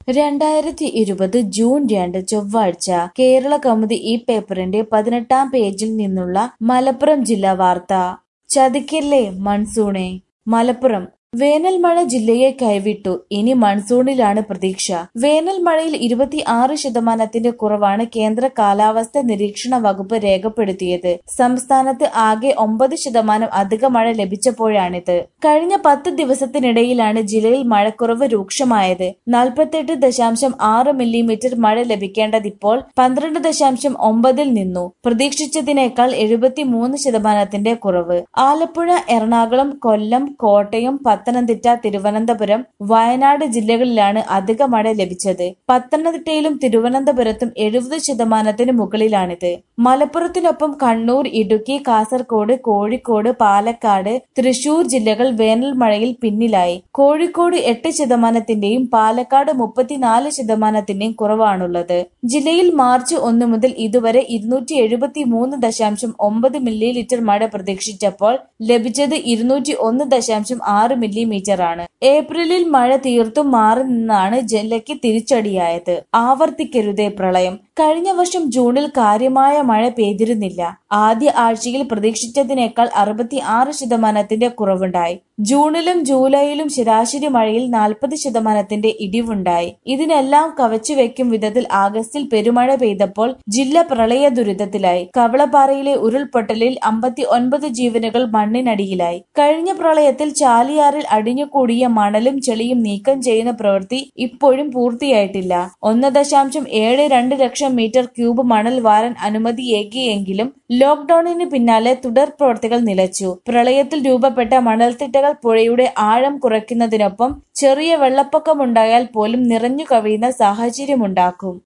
രണ്ടായിരത്തി ഇരുപത് ജൂൺ രണ്ട് ചൊവ്വാഴ്ച കേരള കൗമുദി ഈ പേപ്പറിന്റെ പതിനെട്ടാം പേജിൽ നിന്നുള്ള മലപ്പുറം ജില്ലാ വാർത്ത ചതിക്കല്ലേ മൺസൂണെ മലപ്പുറം വേനൽ മഴ ജില്ലയെ കൈവിട്ടു ഇനി മൺസൂണിലാണ് പ്രതീക്ഷ വേനൽ മഴയിൽ ഇരുപത്തി ആറ് ശതമാനത്തിന്റെ കുറവാണ് കേന്ദ്ര കാലാവസ്ഥ നിരീക്ഷണ വകുപ്പ് രേഖപ്പെടുത്തിയത് സംസ്ഥാനത്ത് ആകെ ഒമ്പത് ശതമാനം അധിക മഴ ലഭിച്ചപ്പോഴാണിത് കഴിഞ്ഞ പത്ത് ദിവസത്തിനിടയിലാണ് ജില്ലയിൽ മഴക്കുറവ് രൂക്ഷമായത് നാൽപ്പത്തെട്ട് ദശാംശം ആറ് മില്ലിമീറ്റർ മഴ ലഭിക്കേണ്ടതിപ്പോൾ പന്ത്രണ്ട് ദശാംശം ഒമ്പതിൽ നിന്നു പ്രതീക്ഷിച്ചതിനേക്കാൾ എഴുപത്തി മൂന്ന് ശതമാനത്തിന്റെ കുറവ് ആലപ്പുഴ എറണാകുളം കൊല്ലം കോട്ടയം പത്തനംതിട്ട തിരുവനന്തപുരം വയനാട് ജില്ലകളിലാണ് അധിക മഴ ലഭിച്ചത് പത്തനംതിട്ടയിലും തിരുവനന്തപുരത്തും എഴുപത് ശതമാനത്തിന് മുകളിലാണിത് മലപ്പുറത്തിനൊപ്പം കണ്ണൂർ ഇടുക്കി കാസർഗോഡ് കോഴിക്കോട് പാലക്കാട് തൃശൂർ ജില്ലകൾ വേനൽ മഴയിൽ പിന്നിലായി കോഴിക്കോട് എട്ട് ശതമാനത്തിന്റെയും പാലക്കാട് മുപ്പത്തിനാല് ശതമാനത്തിന്റെയും കുറവാണുള്ളത് ജില്ലയിൽ മാർച്ച് ഒന്ന് മുതൽ ഇതുവരെ ഇരുന്നൂറ്റി എഴുപത്തി മൂന്ന് ദശാംശം ഒമ്പത് മില്ലി ലിറ്റർ മഴ പ്രതീക്ഷിച്ചപ്പോൾ ലഭിച്ചത് ഇരുന്നൂറ്റി ഒന്ന് ദശാംശം ആറ് മില്ലിമീറ്റർ ആണ് ഏപ്രിലിൽ മഴ തീർത്തും മാറി നിന്നാണ് ജില്ലയ്ക്ക് തിരിച്ചടിയായത് ആവർത്തിക്കരുതേ പ്രളയം കഴിഞ്ഞ വർഷം ജൂണിൽ കാര്യമായ മഴ പെയ്തിരുന്നില്ല ആദ്യ ആഴ്ചയിൽ പ്രതീക്ഷിച്ചതിനേക്കാൾ അറുപത്തി ആറ് ശതമാനത്തിന്റെ കുറവുണ്ടായി ജൂണിലും ജൂലൈയിലും ശരാശരി മഴയിൽ നാൽപ്പത് ശതമാനത്തിന്റെ ഇടിവുണ്ടായി ഇതിനെല്ലാം കവച്ചുവെക്കും വിധത്തിൽ ആഗസ്റ്റിൽ പെരുമഴ പെയ്തപ്പോൾ ജില്ല പ്രളയ ദുരിതത്തിലായി കവളപ്പാറയിലെ ഉരുൾപൊട്ടലിൽ അമ്പത്തി ഒൻപത് ജീവനുകൾ മണ്ണിനടിയിലായി കഴിഞ്ഞ പ്രളയത്തിൽ ചാലിയാറിൽ അടിഞ്ഞുകൂടിയ മണലും ചെളിയും നീക്കം ചെയ്യുന്ന പ്രവൃത്തി ഇപ്പോഴും പൂർത്തിയായിട്ടില്ല ഒന്ന് ദശാംശം ഏഴ് രണ്ട് ലക്ഷം മീറ്റർ ക്യൂബ് മണൽ വാരാൻ അനുമതിയേകിയെങ്കിലും ലോക്ഡൌണിന് പിന്നാലെ തുടർ പ്രവർത്തികൾ നിലച്ചു പ്രളയത്തിൽ രൂപപ്പെട്ട മണൽത്തിട്ടകൾ പുഴയുടെ ആഴം കുറയ്ക്കുന്നതിനൊപ്പം ചെറിയ വെള്ളപ്പൊക്കമുണ്ടായാൽ പോലും നിറഞ്ഞു കവിയുന്ന സാഹചര്യമുണ്ടാക്കും